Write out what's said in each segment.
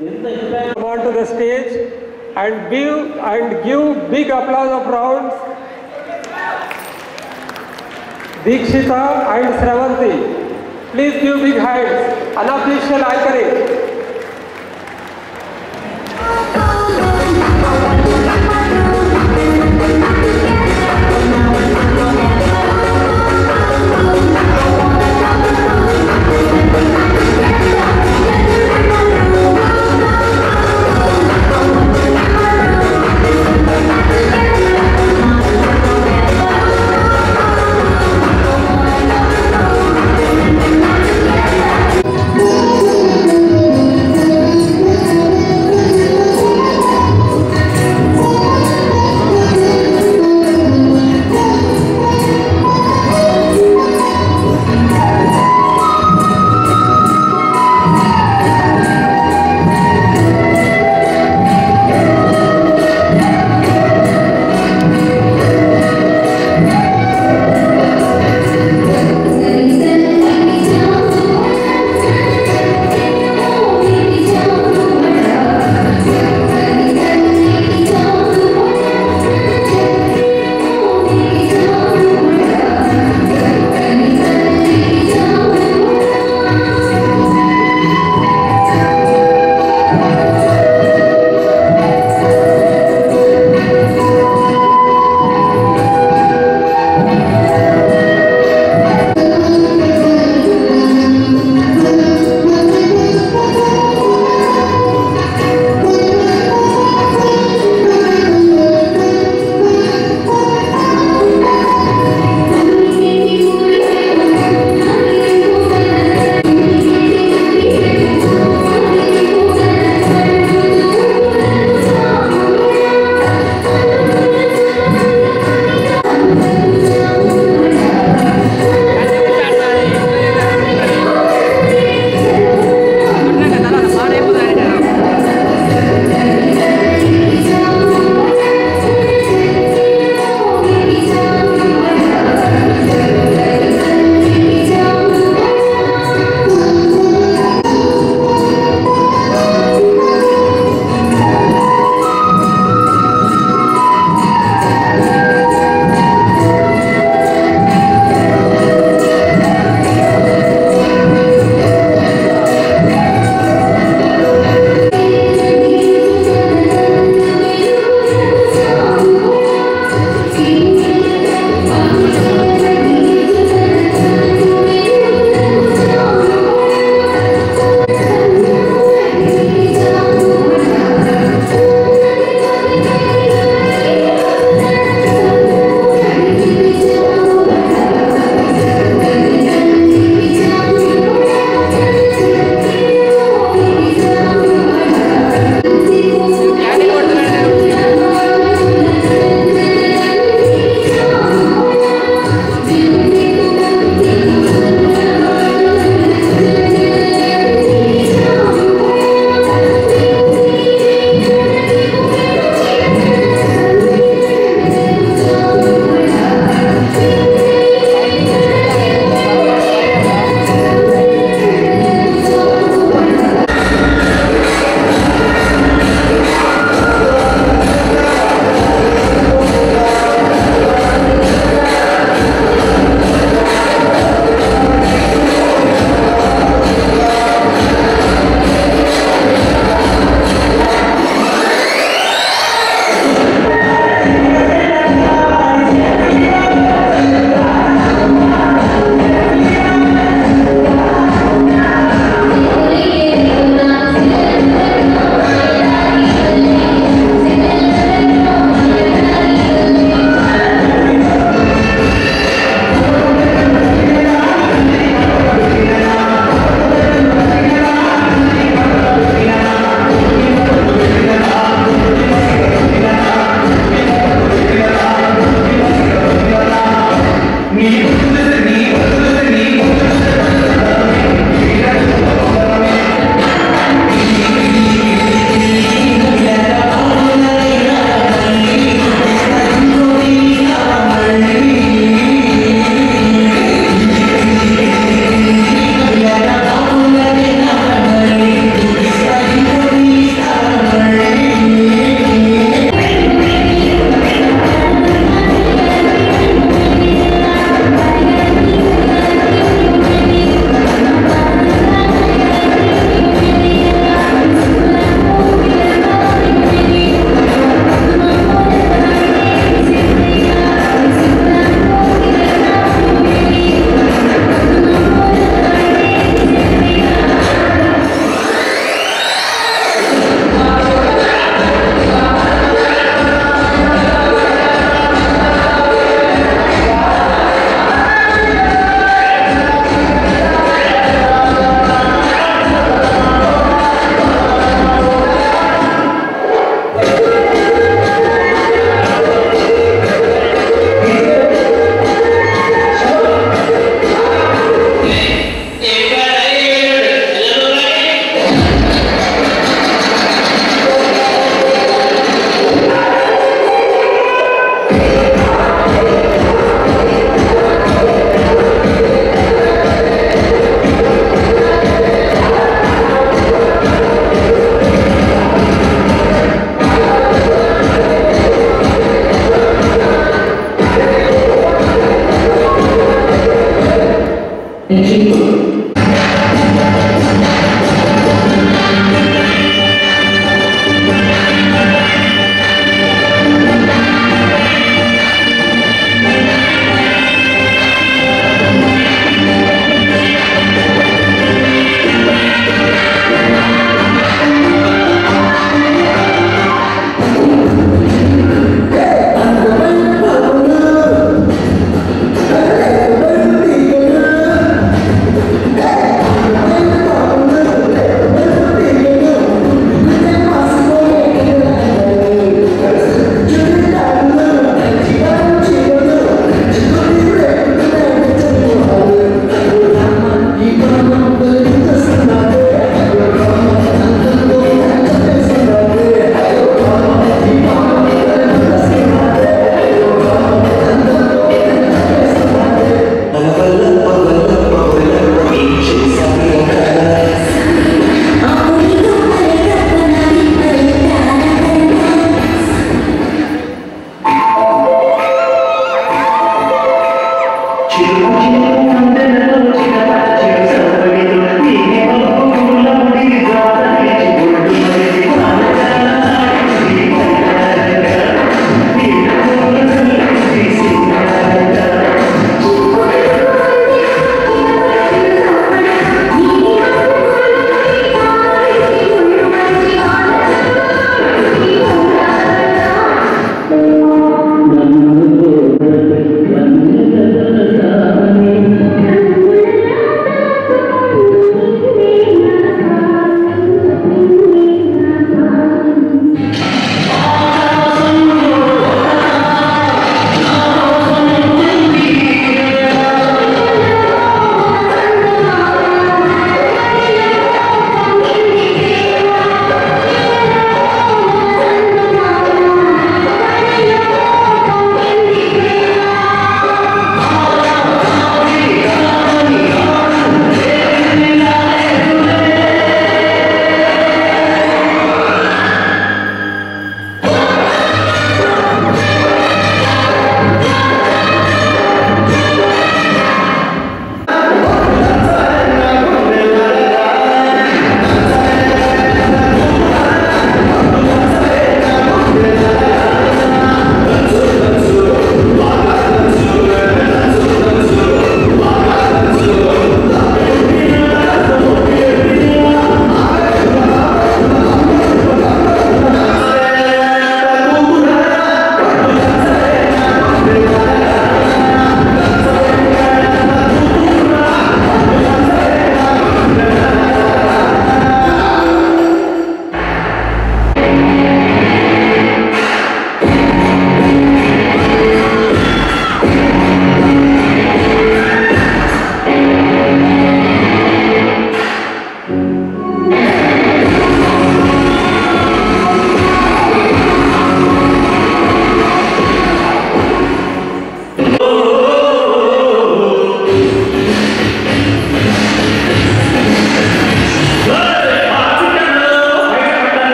ఎంత impact come onto the stage and give and give big applause of rounds. Dikshita and Sravanti, please give big hands. Unofficial anchoring. Thank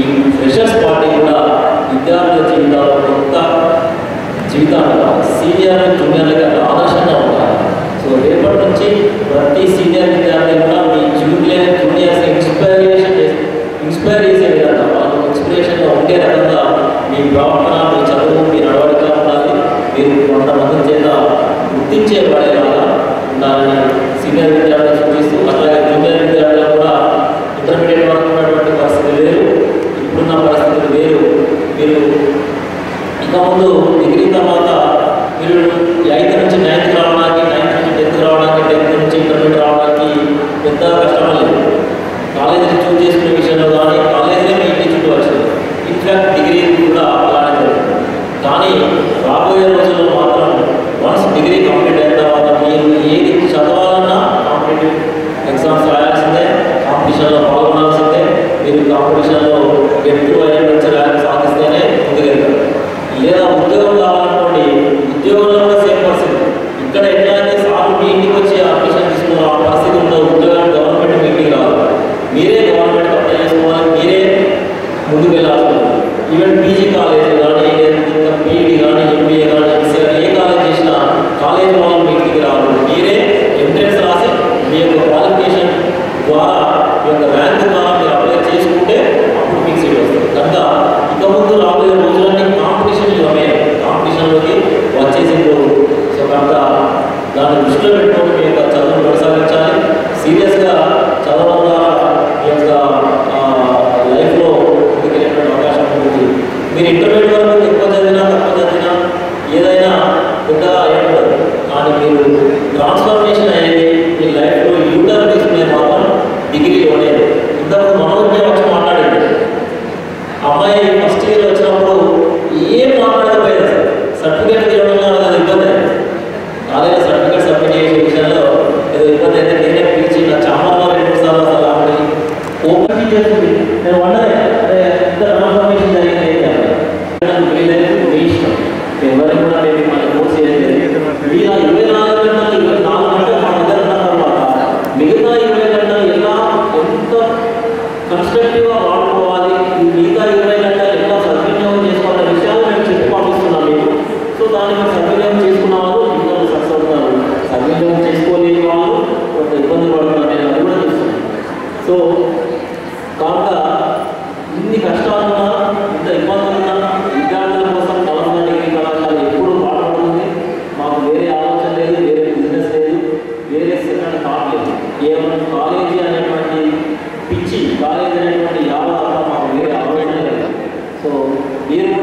ఈ freshers party కూడా విద్యార్థుల జీవితాల్లో కొత్త జీవితాలు senior జూనియర్లకి అట్లా ఆదర్శంగా ఉంటారు సో రేపటి నుంచి ప్రతి సీనియర్ విద్యార్థి కూడా మీ జూనియర్ జూనియర్స్ ఇన్స్పైరేషన్ చేసి ఇన్స్పైర్ చేసే విధంగా వాళ్ళకి ఇన్స్పిరేషన్గా ఉండే రకంగా మీ ప్రవర్తన మీ చదువు మీ నడవడిక ఉండాలి మీరు కొంతమంది చేత గుర్తించేబడేలాగా ఉండాలని సీనియర్ విద్యార్థులు సూచిస్తూ అట్లాగే జూనియర్ విద్యార్థులు కూడా ఇంటర్మీడియట్ వరకు ఉన్నటువంటి పరిస్థితి వేరు ఇప్పుడున్న పరిస్థితులు వేరు మీరు ఇక ముందు డిగ్రీ తర్వాత మీరు ఎయిత్ నుంచి నైన్త్ రావడానికి నైన్త్ నుంచి టెన్త్ రావడానికి టెన్త్ నుంచి ఇంటర్మీడియట్ రావడానికి పెద్ద కష్టం లేదు కాలేజీని చూస్ చేసుకునే విషయంలో కానీ కాలేజీలో మీ ఇంటి చుట్టూ వచ్చింది ఇన్ఫాక్ట్ డిగ్రీ కూడా అలానే జరుగుతుంది కానీ రాబోయే రోజుల్లో మాత్రం వన్స్ డిగ్రీ కంప్లీట్ అయిన తర్వాత మీరు ఏది చదవాలన్నా కాంపిటేటివ్ ఎగ్జామ్స్ రాయాల్సిందే కాంపిటీషన్లో పాల్గొనాల్సిందే మీరు కాంపిటీషన్లో ఎత్తు అయిన మంచి ర్యాంక్ సాధిస్తేనే ముందుకెళ్తారు లేదా ఉద్యోగం కావాలనుకోండి ఉద్యోగంలో కూడా సేమ్ పరిస్థితి ఇక్కడ ఎట్లా అయితే సార్లు మీ ఇంటికి వచ్చి అడ్మిషన్ తీసుకున్న ఆ పరిస్థితి ఉండదు ఉద్యోగాలు గవర్నమెంట్ మీ ఇంటికి రాదు మీరే గవర్నమెంట్ అప్లై చేసుకోవాలి మీరే ముందుకు వెళ్ళాల్సి ఉంటుంది ఈవెన్ పీజీ కాలేజ్ కానీ లేదా పీఈడి కానీ ఎంబీఏ కానీ ఎంసీఏ ఏ కాలేజ్ చేసినా కాలేజ్ వాళ్ళు మీ ఇంటికి రాదు మీరే ఎంట్రెన్స్ రాసి మీ యొక్క క్వాలిఫికేషన్ ద్వారా మీ యొక్క ర్యాంక్ ద్వారా మీరు అప్లై చేసుకుంటే అప్పుడు మీకు సీట్ వస్తుంది కనుక ఇక ముందు రాబోయే రోజులన్నీ కాంపిటీషన్ యుగమే కాంపిటీషన్లోకి వచ్చేసింది సో కనుక దాన్ని దృష్టిలో పెట్టుకొని మీ యొక్క చదువును కొనసాగించాలి సీరియస్గా చదవడం ద్వారా మీ యొక్క లైఫ్లో ముందుకెళ్ళేటువంటి అవకాశం ఉంటుంది మీరు ఇంటర్మీడియట్ వరకు ఎక్కువ చదివినా తక్కువ చదివినా ఏదైనా పెద్దగా అయ్యకూడదు కానీ మీరు ట్రాన్స్ఫర్మేషన్ అనేది మీ లైఫ్లో యూటర్ తీసుకునే మాత్రం డిగ్రీలోనే ఇంతకు మనోజ్ఞ వచ్చి మాట్లాడింది అమ్మాయి ఫస్ట్ ఇయర్ వచ్చినప్పుడు ఏం మాట్లాడకపోయేది అసలు సర్టిఫికేట్ తీయడంలో అది ఇబ్బంది అయింది. కాలేజ్ సర్టిఫికేట్ సబ్మిట్ చేసే విషయంలో ఏదో ఇబ్బంది అయితే నేనే పిలిచి నా చామర్లో రెండు సార్లు అసలు ఆవిడ ఓపెన్ చేస్తుంది నేను వండలే అదే ఇంత ట్రాన్స్ఫర్మేషన్ జరిగింది ఏంటి అక్కడ వీళ్ళైతే మీ ఇష్టం ఎవరికి కూడా మేము మన కోర్స్ చేయలేదు ఇలా ఇరవై నాలుగు గంటలు ఇరవై నాలుగు గంటలు మా దగ్గర ఉన్న తర్వాత మిగతా ఇరవై గంటలు ఎలా ఎంత కన్స్ట్రక్టివ్గా వాడుకోవాలి ఈ మిగతా ఇరవై గంటలు ఎలా సద్వినియోగం చేసుకోవాలనే విషయాలు మేము చెప్పి పంపిస్తున్నాం మీకు సో దాన్ని మీరు సద్వినియోగం చేసుకున్న వాళ్ళు ఇంకా సక్సెస్ అవుతారు సద్వినియోగం చేసుకోలేని వాళ్ళు కొంత ఇబ్బంది పడుతున్నారు నేను అది కూడా చూస్తున్నాను సో కాక ఇన్ని కష్టాలున్నా ఇంత ఇబ్బందులున్నా విద్యార్థుల కోసం తెలంగాణ డిగ్రీ కళాశాల ఎప్పుడు బాధపడుతుంది మాకు వేరే ఆలోచన లేదు వేరే బిజినెస్ లేదు వేరే సెకండ్ థాట్ లేదు కేవలం కాలేజీ అనేటువంటి పిచ్చి కాలేజీ అనేటువంటి యావ తప్ప మాకు వేరే ఆలోచన లేదు సో మీరు